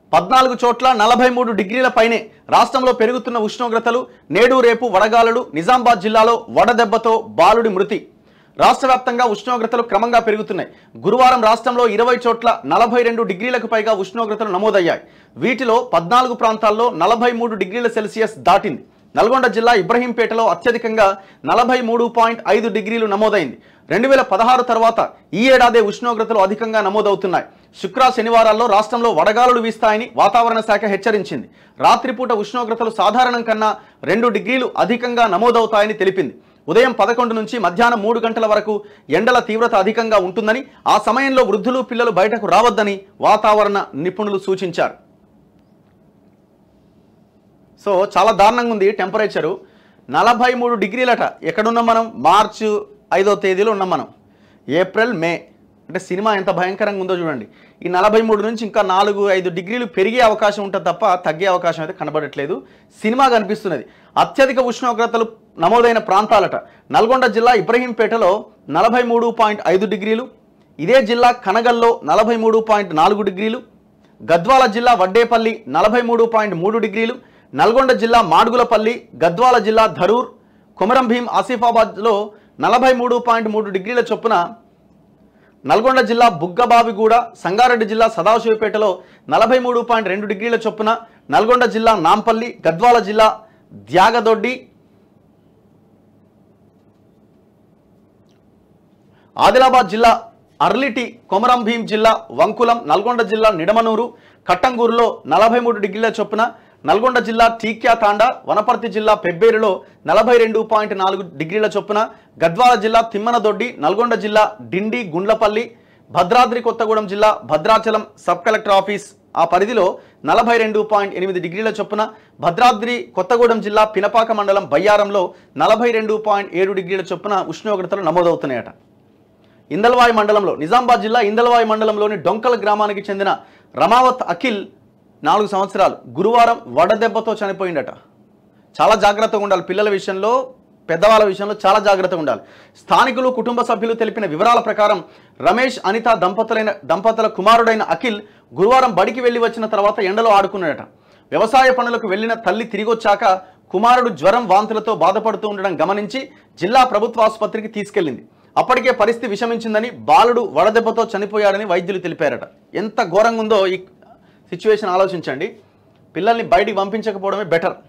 పద్నాలుగు చోట్ల నలభై మూడు డిగ్రీల పైనే రాష్ట్రంలో పెరుగుతున్న ఉష్ణోగ్రతలు నేడు రేపు వడగాలులు నిజామాబాద్ జిల్లాలో వడదెబ్బతో బాలుడి మృతి రాష్ట్ర వ్యాప్తంగా ఉష్ణోగ్రతలు క్రమంగా పెరుగుతున్నాయి గురువారం రాష్ట్రంలో ఇరవై చోట్ల నలభై రెండు డిగ్రీలకు పైగా ఉష్ణోగ్రతలు నమోదయ్యాయి వీటిలో పద్నాలుగు ప్రాంతాల్లో నలభై మూడు డిగ్రీల సెల్సియస్ దాటింది నల్గొండ జిల్లా ఇబ్రహీంపేటలో అత్యధికంగా నలభై మూడు పాయింట్ ఐదు డిగ్రీలు నమోదైంది రెండు వేల పదహారు తర్వాత ఈ ఏడాదే ఉష్ణోగ్రతలు అధికంగా నమోదవుతున్నాయి శుక్ర శనివారాల్లో రాష్ట్రంలో వడగాలులు వీస్తాయని వాతావరణ శాఖ హెచ్చరించింది రాత్రిపూట ఉష్ణోగ్రతలు సాధారణం కన్నా రెండు డిగ్రీలు అధికంగా నమోదవుతాయని తెలిపింది ఉదయం పదకొండు నుంచి మధ్యాహ్నం మూడు గంటల వరకు ఎండల తీవ్రత అధికంగా ఉంటుందని ఆ సమయంలో వృద్ధులు పిల్లలు బయటకు రావద్దని వాతావరణ నిపుణులు సూచించారు సో చాలా దారుణంగా ఉంది టెంపరేచరు నలభై మూడు డిగ్రీలట ఎక్కడున్నాం మనం మార్చి ఐదో తేదీలో ఉన్నాం మనం ఏప్రిల్ మే అంటే సినిమా ఎంత భయంకరంగా ఉందో చూడండి ఈ నలభై మూడు నుంచి ఇంకా నాలుగు ఐదు డిగ్రీలు పెరిగే అవకాశం ఉంటుంది తప్ప తగ్గే అవకాశం అయితే కనబడట్లేదు సినిమా కనిపిస్తున్నది అత్యధిక ఉష్ణోగ్రతలు నమోదైన ప్రాంతాలట నల్గొండ జిల్లా ఇబ్రహీంపేటలో నలభై మూడు పాయింట్ ఐదు డిగ్రీలు ఇదే జిల్లా కనగల్లో నలభై మూడు పాయింట్ నాలుగు డిగ్రీలు గద్వాల జిల్లా వడ్డేపల్లి నలభై మూడు పాయింట్ మూడు డిగ్రీలు నల్గొండ జిల్లా మాడుగులపల్లి గద్వాల జిల్లా ధరూర్ కొమరం భీం ఆసిఫాబాద్లో నలభై మూడు పాయింట్ మూడు డిగ్రీల చొప్పున నల్గొండ జిల్లా బుగ్గబావిగూడ సంగారెడ్డి జిల్లా సదాశివపేటలో నలభై మూడు పాయింట్ రెండు డిగ్రీల చొప్పున నల్గొండ జిల్లా నాంపల్లి గద్వాల జిల్లా త్యాగదొడ్డి ఆదిలాబాద్ జిల్లా అర్లిటి కొమరం భీం జిల్లా వంకులం నల్గొండ జిల్లా నిడమనూరు కట్టంగూరులో నలభై మూడు డిగ్రీల చొప్పున నల్గొండ జిల్లా టీక్యా తాండా వనపర్తి జిల్లా పెబ్బేరులో నలభై రెండు పాయింట్ నాలుగు డిగ్రీల చొప్పున గద్వాల జిల్లా తిమ్మనదొడ్డి నల్గొండ జిల్లా డిండి గుండ్లపల్లి భద్రాద్రి కొత్తగూడెం జిల్లా భద్రాచలం సబ్ కలెక్టర్ ఆఫీస్ ఆ పరిధిలో నలభై రెండు పాయింట్ ఎనిమిది డిగ్రీల చొప్పున భద్రాద్రి కొత్తగూడెం జిల్లా పినపాక మండలం బయ్యారంలో నలభై రెండు పాయింట్ ఏడు డిగ్రీల చొప్పున ఉష్ణోగ్రతలు నమోదవుతున్నాయట ఇందల్వాయి మండలంలో నిజామాబాద్ జిల్లా ఇందల్వాయి మండలంలోని డొంకల గ్రామానికి చెందిన రమావత్ అఖిల్ నాలుగు సంవత్సరాలు గురువారం వడదెబ్బతో చనిపోయిండట చాలా జాగ్రత్తగా ఉండాలి పిల్లల విషయంలో పెద్దవాళ్ళ విషయంలో చాలా జాగ్రత్తగా ఉండాలి స్థానికులు కుటుంబ సభ్యులు తెలిపిన వివరాల ప్రకారం రమేష్ అనిత దంపతులైన దంపతుల కుమారుడైన అఖిల్ గురువారం బడికి వెళ్ళి వచ్చిన తర్వాత ఎండలో ఆడుకున్నాడట వ్యవసాయ పనులకు వెళ్లిన తల్లి తిరిగొచ్చాక కుమారుడు జ్వరం వాంతులతో బాధపడుతూ ఉండడం గమనించి జిల్లా ప్రభుత్వ ఆసుపత్రికి తీసుకెళ్లింది అప్పటికే పరిస్థితి విషమించిందని బాలుడు వడదెబ్బతో చనిపోయాడని వైద్యులు తెలిపారట ఎంత ఘోరంగా ఉందో ఈ సిచ్యువేషన్ ఆలోచించండి పిల్లల్ని బయటికి పంపించకపోవడమే బెటర్